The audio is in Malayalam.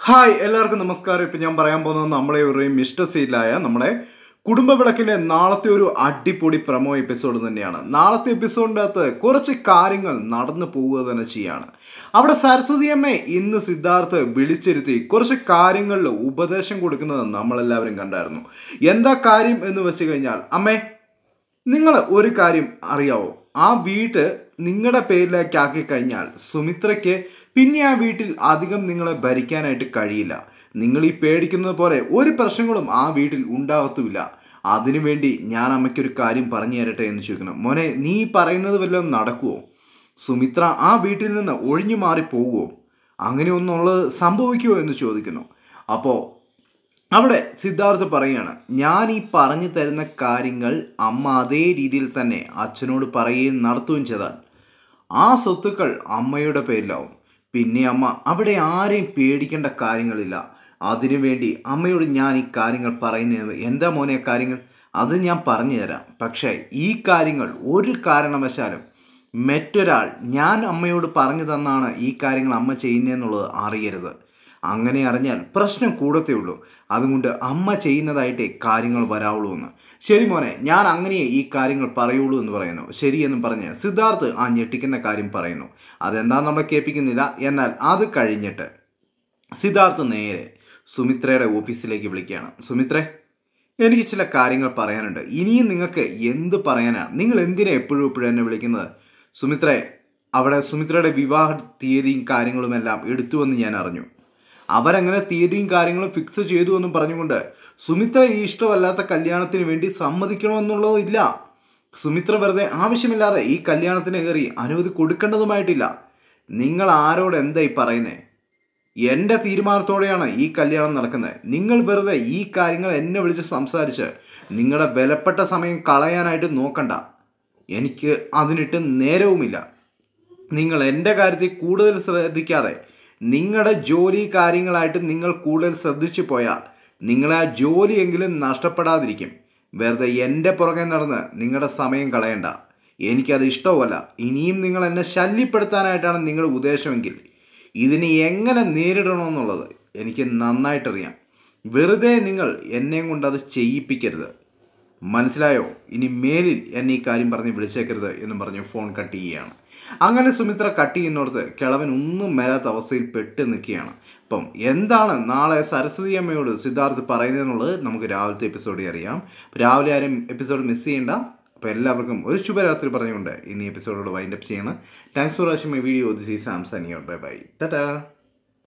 ഹായ് എല്ലാവർക്കും നമസ്കാരം ഇപ്പം ഞാൻ പറയാൻ പോകുന്നത് നമ്മളെ ഒരു മിസ്റ്റർ സീലായ നമ്മുടെ കുടുംബ വിളക്കിൻ്റെ നാളത്തെ ഒരു അടിപൊളി പ്രമോ എപ്പിസോഡ് തന്നെയാണ് നാളത്തെ എപ്പിസോഡിൻ്റെ അകത്ത് കുറച്ച് കാര്യങ്ങൾ നടന്നു പോവുക തന്നെ ചെയ്യാണ് അവിടെ സരസ്വതി അമ്മയെ ഇന്ന് സിദ്ധാർത്ഥ് വിളിച്ചിരുത്തി കുറച്ച് കാര്യങ്ങളിൽ ഉപദേശം കൊടുക്കുന്നത് നമ്മളെല്ലാവരും കണ്ടായിരുന്നു എന്താ കാര്യം എന്ന് വെച്ച് കഴിഞ്ഞാൽ അമ്മേ നിങ്ങൾ ഒരു കാര്യം അറിയാവോ ആ വീട്ട് നിങ്ങളുടെ പേരിലേക്ക് ആക്കി കഴിഞ്ഞാൽ സുമിത്രയ്ക്ക് പിന്നെ ആ വീട്ടിൽ അധികം നിങ്ങളെ ഭരിക്കാനായിട്ട് കഴിയില്ല നിങ്ങൾ ഈ പേടിക്കുന്നത് പോലെ ഒരു പ്രശ്നങ്ങളും ആ വീട്ടിൽ ഉണ്ടാകത്തുമില്ല അതിനുവേണ്ടി ഞാൻ അമ്മയ്ക്കൊരു കാര്യം പറഞ്ഞു തരട്ടെ എന്ന് ചോദിക്കണം മോനെ നീ പറയുന്നത് വല്ലതും നടക്കുമോ സുമിത്ര ആ വീട്ടിൽ നിന്ന് ഒഴിഞ്ഞു മാറി പോവുമോ അങ്ങനെ ഒന്നുള്ളത് സംഭവിക്കുമോ എന്ന് ചോദിക്കുന്നു അപ്പോൾ അവിടെ സിദ്ധാർത്ഥ പറയാണ് ഞാൻ ഈ പറഞ്ഞു തരുന്ന കാര്യങ്ങൾ അമ്മ അതേ രീതിയിൽ തന്നെ അച്ഛനോട് പറയുകയും നടത്തുകയും ചെയ്താൽ ആ സ്വത്തുക്കൾ അമ്മയുടെ പേരിലാവും പിന്നെ അമ്മ അവിടെ ആരെയും പേടിക്കേണ്ട കാര്യങ്ങളില്ല അതിനുവേണ്ടി അമ്മയോട് ഞാൻ ഈ കാര്യങ്ങൾ പറയുന്നത് എന്താ മോനെ കാര്യങ്ങൾ അത് ഞാൻ പറഞ്ഞു തരാം പക്ഷേ ഈ കാര്യങ്ങൾ ഒരു കാരണവശാലും മറ്റൊരാൾ ഞാൻ അമ്മയോട് പറഞ്ഞു തന്നാണ് ഈ കാര്യങ്ങൾ അമ്മ ചെയ്യുന്നതെന്നുള്ളത് അറിയരുത് അങ്ങനെ അറിഞ്ഞാൽ പ്രശ്നം കൂടത്തേ ഉള്ളൂ അതുകൊണ്ട് അമ്മ ചെയ്യുന്നതായിട്ടേ കാര്യങ്ങൾ വരാവുള്ളൂ എന്ന് ശരി മോനെ ഞാൻ അങ്ങനെ ഈ കാര്യങ്ങൾ പറയുള്ളൂ എന്ന് പറയുന്നു ശരി എന്ന് പറഞ്ഞ് സിദ്ധാർത്ഥ് ആ ഞെട്ടിക്കുന്ന കാര്യം പറയുന്നു അതെന്താ നമ്മളെ കേൾപ്പിക്കുന്നില്ല എന്നാൽ അത് കഴിഞ്ഞിട്ട് സിദ്ധാർത്ഥ് നേരെ സുമിത്രയുടെ ഓഫീസിലേക്ക് വിളിക്കുകയാണ് സുമിത്രേ എനിക്ക് ചില കാര്യങ്ങൾ പറയാനുണ്ട് ഇനിയും നിങ്ങൾക്ക് എന്ത് പറയാനാ നിങ്ങൾ എന്തിനാ എപ്പോഴും എപ്പോഴും എന്നെ വിളിക്കുന്നത് സുമിത്രേ അവിടെ സുമിത്രയുടെ വിവാഹ തീയതിയും കാര്യങ്ങളുമെല്ലാം എടുത്തുവെന്ന് ഞാൻ അറിഞ്ഞു അവരങ്ങനെ തീയതിയും കാര്യങ്ങളും ഫിക്സ് ചെയ്തു എന്നും പറഞ്ഞുകൊണ്ട് സുമിത്ര ഈ ഇഷ്ടമല്ലാത്ത കല്യാണത്തിന് വേണ്ടി സമ്മതിക്കണമെന്നുള്ളതില്ല സുമിത്ര വെറുതെ ആവശ്യമില്ലാതെ ഈ കല്യാണത്തിന് കയറി അനുമതി കൊടുക്കേണ്ടതുമായിട്ടില്ല നിങ്ങൾ ആരോട് എന്താ ഈ പറയുന്നത് എൻ്റെ തീരുമാനത്തോടെയാണ് ഈ കല്യാണം നടക്കുന്നത് നിങ്ങൾ വെറുതെ ഈ കാര്യങ്ങൾ എന്നെ വിളിച്ച് സംസാരിച്ച് നിങ്ങളുടെ വിലപ്പെട്ട സമയം കളയാനായിട്ട് നോക്കണ്ട എനിക്ക് അതിനിട്ട് നേരവുമില്ല നിങ്ങൾ എൻ്റെ കാര്യത്തിൽ കൂടുതൽ ശ്രദ്ധിക്കാതെ നിങ്ങളുടെ ജോലി കാര്യങ്ങളായിട്ട് നിങ്ങൾ കൂടുതൽ ശ്രദ്ധിച്ചു പോയാൽ നിങ്ങളെ ആ ജോലിയെങ്കിലും നഷ്ടപ്പെടാതിരിക്കും വെറുതെ എൻ്റെ പുറകെ നടന്ന് നിങ്ങളുടെ സമയം കളയണ്ട എനിക്കത് ഇഷ്ടവുമല്ല ഇനിയും നിങ്ങൾ എന്നെ ശല്യപ്പെടുത്താനായിട്ടാണ് നിങ്ങളുടെ ഉദ്ദേശമെങ്കിൽ ഇതിനെ എങ്ങനെ നേരിടണമെന്നുള്ളത് എനിക്ക് നന്നായിട്ടറിയാം വെറുതെ നിങ്ങൾ എന്നെയും കൊണ്ട് അത് ചെയ്യിപ്പിക്കരുത് മനസ്സിലായോ ഇനി മേലിൽ എന്നെ ഈ കാര്യം പറഞ്ഞ് വിളിച്ചേക്കരുത് എന്നും പറഞ്ഞ് ഫോൺ കട്ട് ചെയ്യുകയാണ് അങ്ങനെ സുമിത്ര കട്ട് ചെയ്യുന്നിടത്ത് കിളവൻ ഒന്നും മേലാത്ത അവസ്ഥയിൽ പെട്ട് നിൽക്കുകയാണ് അപ്പം എന്താണ് നാളെ സരസ്വതി അമ്മയോട് സിദ്ധാർത്ഥ് പറയുന്നതെന്നുള്ളത് നമുക്ക് രാവിലത്തെ എപ്പിസോഡിൽ അറിയാം രാവിലെ ആരും എപ്പിസോഡ് മിസ് ചെയ്യണ്ട അപ്പോൾ എല്ലാവർക്കും ഒരു ശുഭരാത്രി പറഞ്ഞുകൊണ്ട് ഇനി എപ്പിസോഡോട് വൈൻഡപ്പ് ചെയ്യണം thanks for watching my video this ഈ സാംസങ് ബൈ ബൈ ടാറ്റാ